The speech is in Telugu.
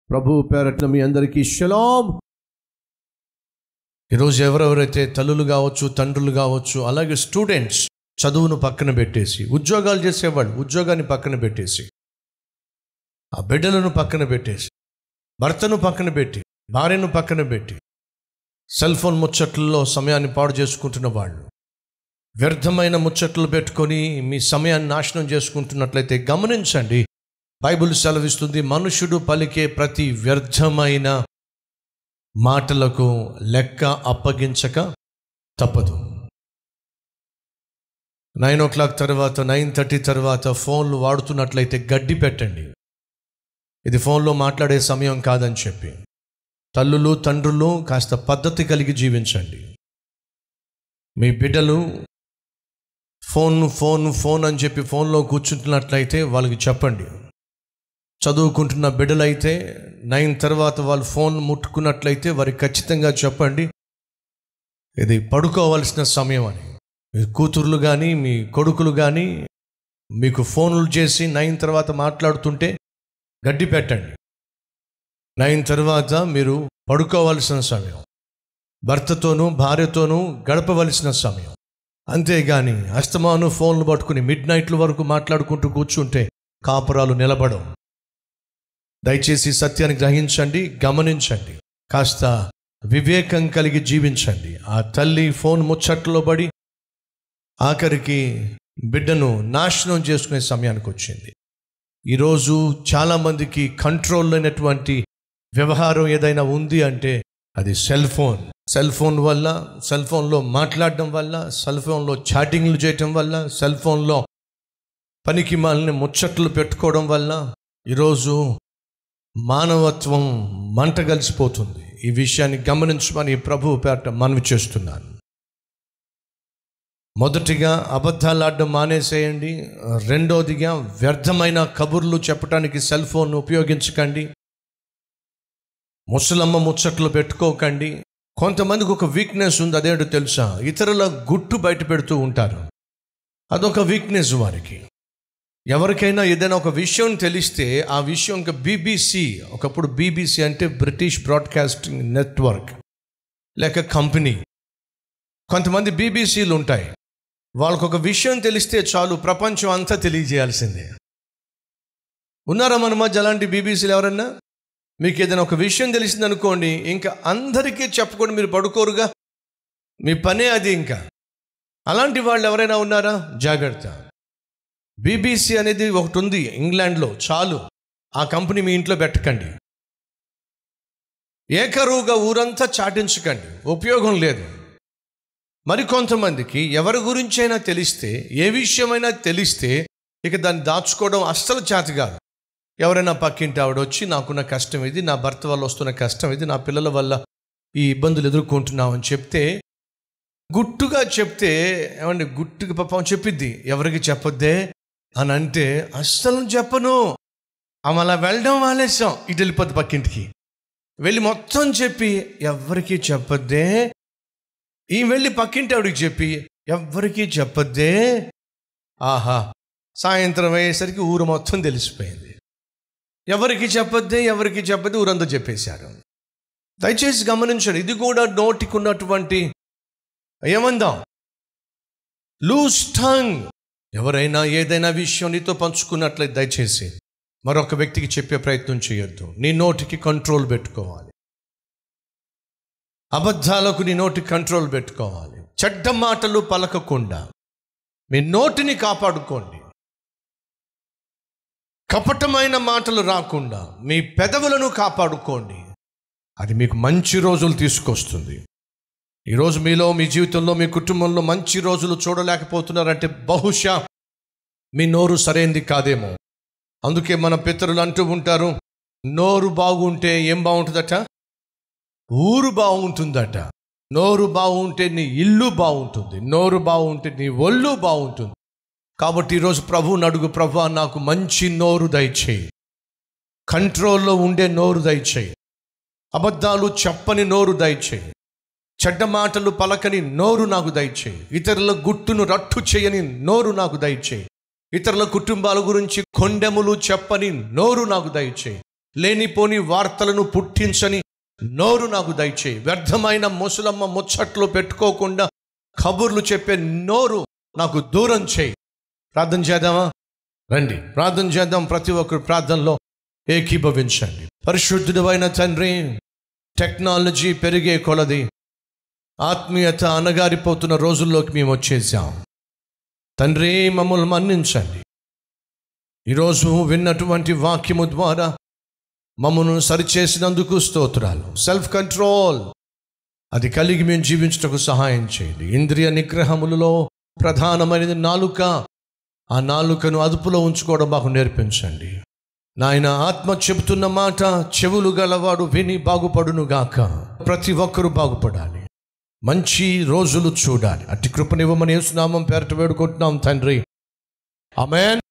ప్రభు పేరట్న మీ అందరికీ షలాం ఈరోజు ఎవరెవరైతే తల్లులు కావచ్చు తండ్రులు కావచ్చు అలాగే స్టూడెంట్స్ చదువును పక్కన పెట్టేసి ఉద్యోగాలు చేసేవాళ్ళు ఉద్యోగాన్ని పక్కన పెట్టేసి ఆ బిడ్డలను పక్కన పెట్టేసి భర్తను పక్కన పెట్టి భార్యను పక్కన పెట్టి సెల్ ఫోన్ ముచ్చట్లలో సమయాన్ని పాడు చేసుకుంటున్న వాళ్ళు వ్యర్థమైన ముచ్చట్లు పెట్టుకొని మీ సమయాన్ని నాశనం చేసుకుంటున్నట్లయితే గమనించండి బైబిల్ సెలవిస్తుంది మనుషుడు పలికే ప్రతి వ్యర్థమైన మాటలకు లెక్క అప్పగించక తప్పదు నైన్ ఓ క్లాక్ తర్వాత నైన్ థర్టీ తర్వాత ఫోన్లు వాడుతున్నట్లయితే గడ్డి పెట్టండి ఇది ఫోన్లో మాట్లాడే సమయం కాదని చెప్పి తల్లులు తండ్రులు కాస్త పద్ధతి కలిగి జీవించండి మీ బిడ్డలు ఫోన్ ఫోన్ ఫోన్ అని చెప్పి ఫోన్లో కూర్చుంటున్నట్లయితే వాళ్ళకి చెప్పండి చదువుకుంటున్న బిడ్డలైతే నైన్ తర్వాత వాళ్ళు ఫోన్ ముట్టుకున్నట్లయితే వారికి ఖచ్చితంగా చెప్పండి ఇది పడుకోవాల్సిన సమయం అని మీ కూతుర్లు కానీ మీ కొడుకులు కానీ మీకు ఫోన్లు చేసి నైన్ తర్వాత మాట్లాడుతుంటే గడ్డి పెట్టండి నైన్ తర్వాత మీరు పడుకోవాల్సిన సమయం భర్తతోనూ భార్యతోనూ గడపవలసిన సమయం అంతేగాని అస్తమాను ఫోన్లు పట్టుకుని మిడ్ నైట్ల వరకు మాట్లాడుకుంటూ కూర్చుంటే కాపురాలు నిలబడం దయచేసి సత్యాన్ని గ్రహించండి గమనించండి కాస్త వివేకం కలిగి జీవించండి ఆ తల్లి ఫోన్ ముచ్చట్లో పడి ఆఖరికి బిడ్డను నాశనం చేసుకునే సమయానికి వచ్చింది ఈరోజు చాలామందికి కంట్రోల్ అయినటువంటి వ్యవహారం ఏదైనా ఉంది అంటే అది సెల్ ఫోన్ సెల్ ఫోన్ వల్ల సెల్ ఫోన్లో మాట్లాడడం వల్ల సెల్ ఫోన్లో చాటింగ్లు చేయటం వల్ల సెల్ ఫోన్లో పనికి మాలిన ముచ్చట్లు పెట్టుకోవడం వల్ల ఈరోజు మానవత్వం మంట కలిసిపోతుంది ఈ విషయాన్ని గమనించమని ప్రభు పేట మనవి చేస్తున్నాను మొదటిగా అబద్ధాలు ఆడడం మానేసేయండి రెండోదిగా వ్యర్థమైన కబుర్లు చెప్పడానికి సెల్ ఫోన్ ఉపయోగించకండి ముసలమ్మ ముచ్చట్లు పెట్టుకోకండి కొంతమందికి ఒక వీక్నెస్ ఉంది అదేంటో తెలుసా ఇతరుల గుట్టు బయట పెడుతూ ఉంటారు అదొక వీక్నెస్ వారికి ఎవరికైనా ఏదైనా ఒక విషయం తెలిస్తే ఆ విషయం ఇంకా బీబీసీ ఒకప్పుడు బీబీసీ అంటే బ్రిటిష్ బ్రాడ్కాస్టింగ్ నెట్వర్క్ లేక కంపెనీ కొంతమంది బీబీసీలు ఉంటాయి వాళ్ళకు ఒక విషయం తెలిస్తే చాలు ప్రపంచం అంతా తెలియజేయాల్సిందే ఉన్నారా మన మధ్య అలాంటి బీబీసీలు ఎవరన్నా మీకు ఏదైనా ఒక విషయం తెలిసింది అనుకోండి ఇంకా అందరికీ చెప్పుకొని మీరు పడుకోరుగా మీ పనే అది ఇంకా అలాంటి వాళ్ళు ఎవరైనా ఉన్నారా జాగ్రత్త బీబీసీ అనేది ఒకటి ఉంది ఇంగ్లాండ్లో చాలు ఆ కంపెనీ మీ ఇంట్లో పెట్టకండి ఏకరువుగా ఊరంతా చాటించకండి ఉపయోగం లేదు మరి కొంతమందికి ఎవరి గురించైనా తెలిస్తే ఏ విషయమైనా తెలిస్తే ఇక దాన్ని దాచుకోవడం అస్సలు చేత కాదు ఎవరైనా పక్కింటి ఆవిడ వచ్చి నాకున్న కష్టం ఇది నా భర్త వల్ల వస్తున్న కష్టం ఇది నా పిల్లల వల్ల ఈ ఇబ్బందులు ఎదుర్కొంటున్నాం అని చెప్తే గుట్టుగా చెప్తే ఏమండి గుట్టుగా పాపం చెప్పిద్ది ఎవరికి చెప్పొద్దే అని అంటే అస్సలు చెప్పను ఆమె అలా వెళ్ళడం ఆలస్యం ఇటు వెళ్ళిపోద్ది పక్కింటికి వెళ్ళి మొత్తం చెప్పి ఎవరికి చెప్పొద్దే ఈ వెళ్ళి పక్కింటి ఆవిడికి చెప్పి ఎవ్వరికీ చెప్పొద్దే ఆహా సాయంత్రం అయ్యేసరికి ఊరు మొత్తం తెలిసిపోయింది ఎవరికి చెప్పొద్దే ఎవరికి చెప్పొద్దు ఊరంతా చెప్పేశారు దయచేసి గమనించండి ఇది కూడా నోటికి ఉన్నటువంటి ఏమందాం లూజ్ టంగ్ ఎవరైనా ఏదైనా విషయం నీతో పంచుకున్నట్లయితే దయచేసి మరొక వ్యక్తికి చెప్పే ప్రయత్నం చేయొద్దు నీ నోటికి కంట్రోల్ పెట్టుకోవాలి అబద్ధాలకు నీ నోటి కంట్రోల్ పెట్టుకోవాలి చెడ్డ మాటలు పలకకుండా మీ నోటిని కాపాడుకోండి కపటమైన మాటలు రాకుండా మీ పెదవులను కాపాడుకోండి అది మీకు మంచి రోజులు తీసుకొస్తుంది ఈరోజు మీలో మీ జీవితంలో మీ కుటుంబంలో మంచి రోజులు చూడలేకపోతున్నారంటే బహుశా మీ నోరు సరైంది కాదేమో అందుకే మన పితరులు అంటూ ఉంటారు నోరు బాగుంటే ఏం బాగుంటుందట ఊరు బాగుంటుందట నోరు బాగుంటే నీ ఇల్లు బాగుంటుంది నోరు బాగుంటే నీ ఒళ్ళు బాగుంటుంది కాబట్టి ఈరోజు ప్రభు నడుగు ప్రభు నాకు మంచి నోరు దయచేయి కంట్రోల్లో ఉండే నోరు దయచేయి అబద్ధాలు చెప్పని నోరు దయచేయి చెడ్డ మాటలు పలకని నోరు నాకు దయచేయి ఇతరుల గుట్టును రట్టు చేయని నోరు నాకు దయచేయి ఇతరుల కుటుంబాల గురించి కొండెములు చెప్పని నోరు నాకు దయచేయి లేనిపోని వార్తలను పుట్టించని నోరు నాకు దయచేయి వ్యర్థమైన ముసలమ్మ ముచ్చట్లు పెట్టుకోకుండా కబుర్లు చెప్పే నోరు నాకు దూరం చేయి ప్రార్థన చేద్దామా రండి ప్రార్థన చేద్దాం ప్రతి ఒక్కరు ప్రార్థనలో ఏకీభవించండి పరిశుద్ధుడు అయిన తండ్రి టెక్నాలజీ పెరిగే కొలది ఆత్మీయత అనగారిపోతున్న రోజుల్లోకి మేము వచ్చేసాం తండ్రి మమ్మల్ని మన్నించండి ఈరోజు విన్నటువంటి వాక్యము ద్వారా మమ్మను సరిచేసినందుకు స్తోత్రాలు సెల్ఫ్ కంట్రోల్ అది కలిగి మేము జీవించటకు సహాయం చేయండి ఇంద్రియ నిగ్రహములలో ప్రధానమైనది నాలుక ఆ నాలుకను అదుపులో ఉంచుకోవడం మాకు నేర్పించండి నాయన ఆత్మ చెబుతున్న మాట చెవులు గలవాడు విని బాగుపడును గాక ప్రతి ఒక్కరూ బాగుపడాలి మంచి రోజులు చూడాలి అట్టి కృపనివ్వమని యేసునామం పేరట వేడుకుంటున్నాం తండ్రి ఆమెన్